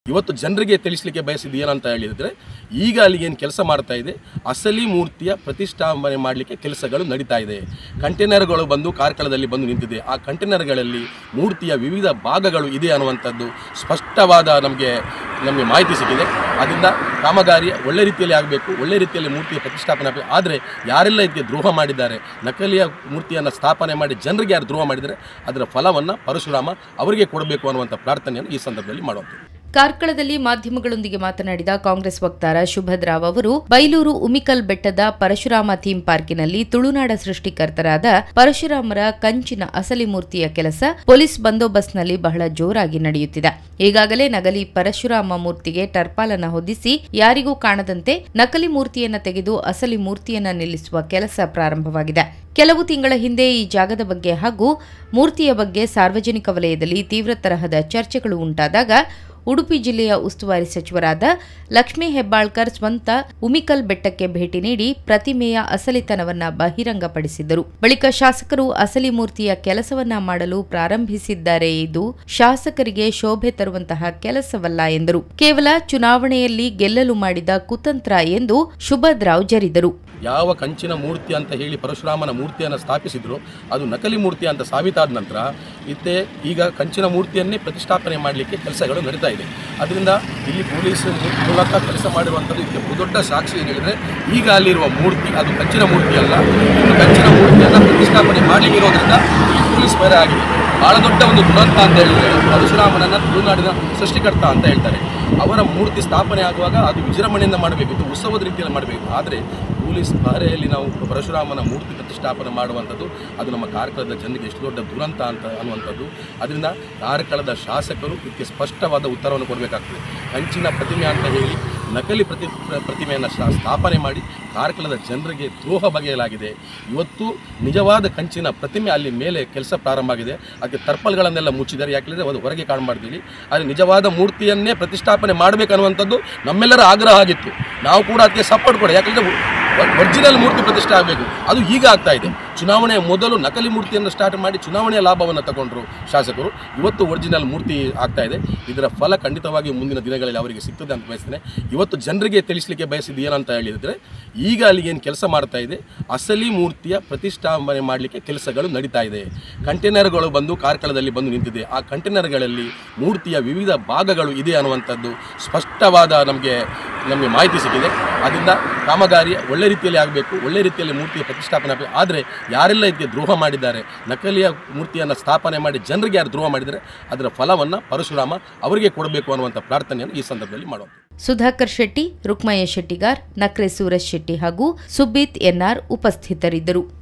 ಇವತ್ತು ಜನರಿಗೆ ತಿಳಿಸ್ಲಿಕ್ಕೆ ಬಯಸಿದ್ದು ಏನಂತ ಹೇಳಿದರೆ ಈಗ ಅಲ್ಲಿ ಏನು ಕೆಲಸ ಮಾಡ್ತಾ ಇದೆ ಅಸಲಿ ಮೂರ್ತಿಯ ಪ್ರತಿಷ್ಠಾಪನೆ ಮಾಡಲಿಕ್ಕೆ ಕೆಲಸಗಳು ನಡೀತಾ ಇದೆ ಕಂಟೈನರ್ಗಳು ಬಂದು ಕಾರ್ಕಳದಲ್ಲಿ ಬಂದು ನಿಂತಿದೆ ಆ ಕಂಟೈನರ್ಗಳಲ್ಲಿ ಮೂರ್ತಿಯ ವಿವಿಧ ಭಾಗಗಳು ಇದೆ ಅನ್ನುವಂಥದ್ದು ಸ್ಪಷ್ಟವಾದ ನಮಗೆ ನಮಗೆ ಮಾಹಿತಿ ಸಿಕ್ಕಿದೆ ಅದರಿಂದ ಕಾಮಗಾರಿ ಒಳ್ಳೆ ರೀತಿಯಲ್ಲಿ ಆಗಬೇಕು ಒಳ್ಳೆ ರೀತಿಯಲ್ಲಿ ಮೂರ್ತಿಯ ಪ್ರತಿಷ್ಠಾಪನೆ ಆಗಬೇಕು ಆದರೆ ಯಾರೆಲ್ಲ ಇದಕ್ಕೆ ದ್ರೋಹ ಮಾಡಿದ್ದಾರೆ ನಕಲಿಯ ಮೂರ್ತಿಯನ್ನು ಸ್ಥಾಪನೆ ಮಾಡಿ ಜನರಿಗೆ ಯಾರು ದ್ರೋಹ ಮಾಡಿದರೆ ಅದರ ಫಲವನ್ನು ಪರಶುರಾಮ ಅವರಿಗೆ ಕೊಡಬೇಕು ಅನ್ನುವಂಥ ಪ್ರಾರ್ಥನೆಯನ್ನು ಈ ಸಂದರ್ಭದಲ್ಲಿ ಮಾಡುವಂಥದ್ದು ಕಾರ್ಕಳದಲ್ಲಿ ಮಾಧ್ಯಮಗಳೊಂದಿಗೆ ಮಾತನಾಡಿದ ಕಾಂಗ್ರೆಸ್ ವಕ್ತಾರ ಶುಭದ್ರಾವ್ ಅವರು ಬೈಲೂರು ಉಮಿಕಲ್ ಬೆಟ್ಟದ ಪರಶುರಾಮ ಥೀಮ್ ಪಾರ್ಕಿನಲ್ಲಿ ತುಳುನಾಡ ಸೃಷ್ಟಿಕರ್ತರಾದ ಪರಶುರಾಮರ ಕಂಚಿನ ಅಸಲಿ ಮೂರ್ತಿಯ ಕೆಲಸ ಪೊಲೀಸ್ ಬಂದೋಬಸ್ತ್ನಲ್ಲಿ ಬಹಳ ಜೋರಾಗಿ ನಡೆಯುತ್ತಿದೆ ಈಗಾಗಲೇ ನಕಲಿ ಪರಶುರಾಮ ಮೂರ್ತಿಗೆ ಟರ್ಪಾಲನ್ನ ಹೊದಿಸಿ ಯಾರಿಗೂ ಕಾಣದಂತೆ ನಕಲಿ ಮೂರ್ತಿಯನ್ನ ತೆಗೆದು ಅಸಲಿ ಮೂರ್ತಿಯನ್ನ ನಿಲ್ಲಿಸುವ ಕೆಲಸ ಪ್ರಾರಂಭವಾಗಿದೆ ಕೆಲವು ತಿಂಗಳ ಹಿಂದೆ ಈ ಜಾಗದ ಬಗ್ಗೆ ಹಾಗೂ ಮೂರ್ತಿಯ ಬಗ್ಗೆ ಸಾರ್ವಜನಿಕ ವಲಯದಲ್ಲಿ ತೀವ್ರ ತರಹದ ಚರ್ಚೆಗಳು ಉಂಟಾದಾಗ ಉಡುಪಿ ಜಿಲ್ಲೆಯ ಉಸ್ತುವಾರಿ ಸಚಿವರಾದ ಲಕ್ಷ್ಮೀ ಹೆಬ್ಬಾಳ್ಕರ್ ಸ್ವಂತ ಉಮಿಕಲ್ ಬೆಟ್ಟಕ್ಕೆ ಭೇಟಿ ನೀಡಿ ಪ್ರತಿಮೆಯ ಅಸಲಿತನವನ್ನ ಬಹಿರಂಗಪಡಿಸಿದ್ದರು ಬಳಿಕ ಶಾಸಕರು ಅಸಲಿ ಮೂರ್ತಿಯ ಕೆಲಸವನ್ನ ಮಾಡಲು ಪ್ರಾರಂಭಿಸಿದ್ದಾರೆ ಇದು ಶಾಸಕರಿಗೆ ಶೋಭೆ ತರುವಂತಹ ಕೆಲಸವಲ್ಲ ಎಂದರು ಕೇವಲ ಚುನಾವಣೆಯಲ್ಲಿ ಗೆಲ್ಲಲು ಮಾಡಿದ ಕುತಂತ್ರ ಎಂದು ಶುಭದ್ರಾವ್ ಜರಿದರು ಯಾವ ಕಂಚಿನ ಮೂರ್ತಿ ಅಂತ ಹೇಳಿ ಪರಶುರಾಮನ ಮೂರ್ತಿಯನ್ನು ಸ್ಥಾಪಿಸಿದ್ರು ಅದು ನಕಲಿ ಮೂರ್ತಿ ಅಂತ ಸಾಬೀತಾದ ನಂತರ ಇತ್ತೆ ಈಗ ಕಂಚಿನ ಮೂರ್ತಿಯನ್ನೇ ಪ್ರತಿಷ್ಠಾಪನೆ ಮಾಡಲಿಕ್ಕೆ ಕೆಲಸಗಳು ನಡೀತಾ ಇದೆ ಅದರಿಂದ ಇಲ್ಲಿ ಪೊಲೀಸ್ ಮೂಲಕ ಕೆಲಸ ಮಾಡಿರುವಂಥದ್ದು ಇದಕ್ಕೆ ಬಹುದೊಡ್ಡ ಸಾಕ್ಷಿ ಏನು ಹೇಳಿದರೆ ಈಗ ಅಲ್ಲಿರುವ ಮೂರ್ತಿ ಅದು ಕಂಚಿನ ಮೂರ್ತಿ ಅಲ್ಲ ಇನ್ನು ಕಂಚಿನ ಮೂರ್ತಿಯನ್ನು ಪ್ರತಿಷ್ಠಾಪನೆ ಮಾಡಲಿಕ್ಕೆ ಇರೋದ್ರಿಂದ ಇಲ್ಲಿ ಪೊಲೀಸ್ ಬೇರೆ ಆಗಿದೆ ಬಹಳ ದೊಡ್ಡ ಒಂದು ದುರಂತ ಅಂತ ಹೇಳಿದ್ರೆ ಪರಶುರಾಮನನ್ನ ತುಳುನಾಡಿನ ಸೃಷ್ಟಿಕರ್ತ ಅಂತ ಹೇಳ್ತಾರೆ ಅವರ ಮೂರ್ತಿ ಸ್ಥಾಪನೆ ಆಗುವಾಗ ಅದು ವಿಜೃಂಭಣೆಯಿಂದ ಮಾಡಬೇಕು ಇದು ಉತ್ಸವದ ರೀತಿಯಲ್ಲಿ ಮಾಡಬೇಕು ಆದರೆ ಪೊಲೀಸ್ ಬಾರೆಯಲ್ಲಿ ನಾವು ಪರಶುರಾಮನ ಮೂರ್ತಿ ಪ್ರತಿಷ್ಠಾಪನೆ ಮಾಡುವಂಥದ್ದು ಅದು ನಮ್ಮ ಕಾರ್ಕಳದ ಜನರಿಗೆ ಎಷ್ಟು ದೊಡ್ಡ ದುರಂತ ಅಂತ ಅನ್ನುವಂಥದ್ದು ಅದರಿಂದ ಕಾರ್ಕಳದ ಶಾಸಕರು ಇದಕ್ಕೆ ಸ್ಪಷ್ಟವಾದ ಉತ್ತರವನ್ನು ಕೊಡಬೇಕಾಗ್ತದೆ ಕಂಚಿನ ಪ್ರತಿಮೆ ಅಂತ ಹೇಳಿ ನಕಲಿ ಪ್ರತಿ ಪ್ರ- ಪ್ರತಿಮೆಯನ್ನು ಶಾ- ಸ್ಥಾಪನೆ ಮಾಡಿ ಕಾರ್ಕಳದ ಜನರಿಗೆ ದ್ರೋಹ ಬಗೆಯಲಾಗಿದೆ ಇವತ್ತು ನಿಜವಾದ ಕಂಚಿನ ಪ್ರತಿಮೆ ಅಲ್ಲಿ ಮೇಲೆ ಕೆಲಸ ಪ್ರಾರಂಭ ಆಗಿದೆ ಅದಕ್ಕೆ ತರ್ಪಲ್ಗಳನ್ನೆಲ್ಲ ಮುಚ್ಚಿದ್ದಾರೆ ಯಾಕೆಂದರೆ ಅದು ಹೊರಗೆ ಕಾಣಬಾರ್ದು ಆದರೆ ನಿಜವಾದ ಮೂರ್ತಿಯನ್ನೇ ಪ್ರತಿಷ್ಠಾಪನೆ ಮಾಡಬೇಕನ್ನುವಂಥದ್ದು ನಮ್ಮೆಲ್ಲರ ಆಗ್ರಹ ಆಗಿತ್ತು ನಾವು ಕೂಡ ಅದಕ್ಕೆ ಸಪೋರ್ಟ್ ಕೊಡ ಯಾಕಂದರೆ ಒರಿಜಿನಲ್ ಮೂರ್ತಿ ಪ್ರತಿಷ್ಠೆ ಆಗಬೇಕು ಅದು ಈಗ ಆಗ್ತಾ ಇದೆ ಚುನಾವಣೆಯ ಮೊದಲು ನಕಲಿ ಮೂರ್ತಿಯನ್ನು ಸ್ಟಾರ್ಟ್ ಮಾಡಿ ಚುನಾವಣೆಯ ಲಾಭವನ್ನು ತಗೊಂಡ್ರು ಶಾಸಕರು ಇವತ್ತು ಒರಿಜಿನಲ್ ಮೂರ್ತಿ ಆಗ್ತಾ ಇದೆ ಇದರ ಫಲ ಖಂಡಿತವಾಗಿ ಮುಂದಿನ ದಿನಗಳಲ್ಲಿ ಅವರಿಗೆ ಸಿಗ್ತದೆ ಅಂತ ಬಯಸ್ತೇನೆ ಇವತ್ತು ಜನರಿಗೆ ತಿಳಿಸ್ಲಿಕ್ಕೆ ಬಯಸಿದ್ದು ಏನಂತ ಹೇಳಿದರೆ ಈಗ ಅಲ್ಲಿ ಏನು ಕೆಲಸ ಮಾಡ್ತಾ ಇದೆ ಅಸಲಿ ಮೂರ್ತಿಯ ಪ್ರತಿಷ್ಠಾಪನೆ ಮಾಡಲಿಕ್ಕೆ ಕೆಲಸಗಳು ನಡೀತಾ ಇದೆ ಕಂಟೈನರ್ಗಳು ಬಂದು ಕಾರ್ಕಳದಲ್ಲಿ ಬಂದು ನಿಂತಿದೆ ಆ ಕಂಟೈನರ್ಗಳಲ್ಲಿ ಮೂರ್ತಿಯ ವಿವಿಧ ಭಾಗಗಳು ಇದೆ ಅನ್ನುವಂಥದ್ದು ಸ್ಪಷ್ಟವಾದ ನಮಗೆ ನಮಗೆ ಮಾಹಿತಿ ಸಿಕ್ಕಿದೆ ಅದರಿಂದ ಕಾಮಗಾರಿ ಒಳ್ಳೆ ರೀತಿಯಲ್ಲಿ ಆಗಬೇಕು ಒಳ್ಳೆ ರೀತಿಯಲ್ಲಿ ಮೂರ್ತಿಯ ಪ್ರತಿಷ್ಠಾಪನೆ ಆಗಬೇಕು ಆದರೆ ಯಾರೆಲ್ಲ ಇದಕ್ಕೆ ದ್ರೋಹ ಮಾಡಿದ್ದಾರೆ ನಕಲಿಯ ಮೂರ್ತಿಯನ್ನು ಸ್ಥಾಪನೆ ಮಾಡಿ ಜನರಿಗೆ ಯಾರು ದ್ರೋಹ ಮಾಡಿದರೆ ಅದರ ಫಲವನ್ನು ಪರಶುರಾಮ ಅವರಿಗೆ ಕೊಡಬೇಕು ಅನ್ನುವಂಥ ಪ್ರಾರ್ಥನೆಯನ್ನು ಈ ಸಂದರ್ಭದಲ್ಲಿ ಮಾಡುವಂಥದ್ದು ಸುಧಾಕರ್ ಶೆಟ್ಟಿ ರುಕ್ಮಯ್ಯ ಶೆಟ್ಟಿಗಾರ್ ನಕ್ರೆ ಸೂರಜ್ ಶೆಟ್ಟಿ ಹಾಗೂ ಸುಬ್ಬಿತ್ ಎನ್ಆರ್ ಉಪಸ್ಥಿತರಿದ್ದರು